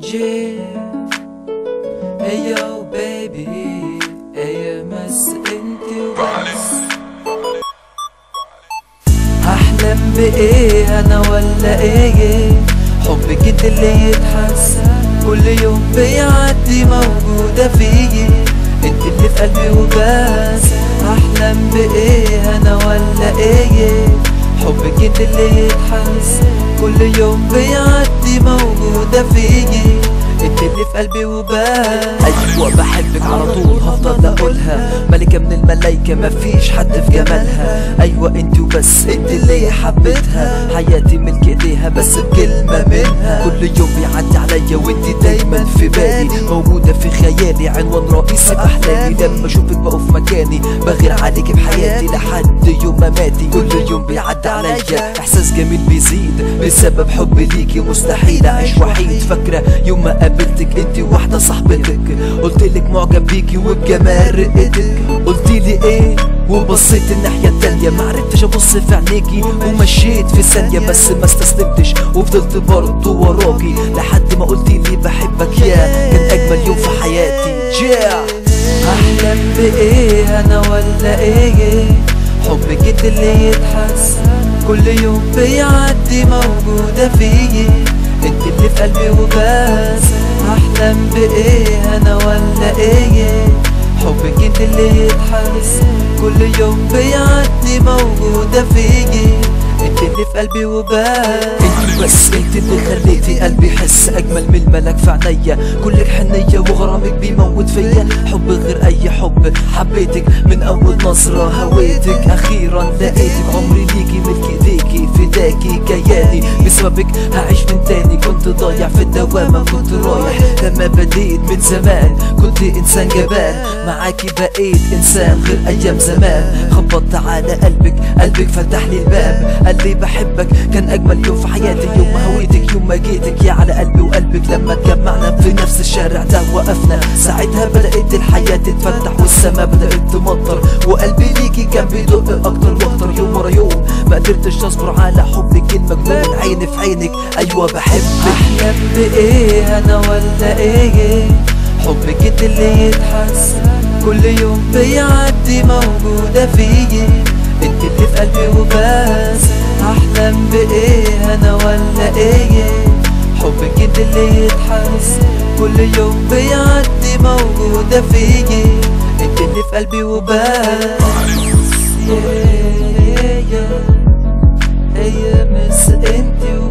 Yeah Hey yo baby Hey مس انت وبس هحلم بايه انا ولا ايه حبك انت اللي يتحس كل يوم بيعدي موجودة فيي انت اللي في قلبي وبس هحلم بايه انا ولا ايه حبك انت اللي يتحس كل يوم بيعدي موجودة فيي انت اللي في قلبي وبس ايوه بحبك على طول هفضل اقولها ملكة من الملايكة مفيش حد في جمالها ايوه انت وبس انت اللي حبيتها حياتي ملك ايديها بس بكلمة منها كل يوم بيعدي عليا وانت دايما في بالي موجودة في خيالي عنوان رئيسي باحلامي لما اشوفك بقف مكاني بغير عليك بحياتي لحد يوم مماتي كل يوم بيعدي عليا احساس جميل بيزيد بسبب حبي ليكي مستحيل اعيش وحيد فاكرة يوم ما قابلتك انت واحدة صاحبتك قلتلك معجب بيكي وبجمال رقتك قلتيلي ايه وبصيت الناحية التانية معرفتش ابص في عينيكي ومشيت في ثانية بس ما استسلمتش وفضلت برضه وراكي لحد ما قلتيلي بحبك يا كان اجمل يوم في حياتي yeah. احلم بايه انا ولا ايه حبك انت اللي يتحس كل يوم بيعدي موجودة فيي انت اللي في قلبي وبس احلم بايه انا ولا ايه حبك انت اللي يتحس كل يوم بيعدي موجودة فيي انت اللي في قلبي وبس انت بس انت اللي خليتي قلبي يحس اجمل من الملك في عينيا كلك حنية وغرامك بيموت فيا حب غير اي حب حبيتك من اول نظرة هويتك اخيرا لقيتك عمري ليكي ملك ايديكي فداكي كياني بسببك هعيش من تاني كنت ضايع في الدوامة كنت رايح لما بديت من زمان كنت انسان جبان معاكي بقيت انسان غير ايام زمان خبطت على قلبك قلبك فتح لي الباب قال لي بحبك كان اجمل يوم في حياتي يوم ما هويتك يوم ما جيتك يا على قلبي وقلبك لما اتجمعنا في نفس الشارع ده وقفنا ساعتها بدأت الحياة تتفتح والسما بدأت تمطر وقلبي ليكي كان بيدق اكتر واكتر يوم ورا يوم ما قدرتش اصبر على حبك المجنون عيني في عينك ايوه بحبك احلم بايه انا ولا ايه حبك انت اللي يتحس كل يوم بيعدي موجودة فيي انت اللي في قلبي وبس احلم بايه انا ولا ايه حبك انت اللي يتحس كل يوم بيعدي موجودة فيي انت اللي في قلبي وبس yeah, yeah, yeah. هي مس انت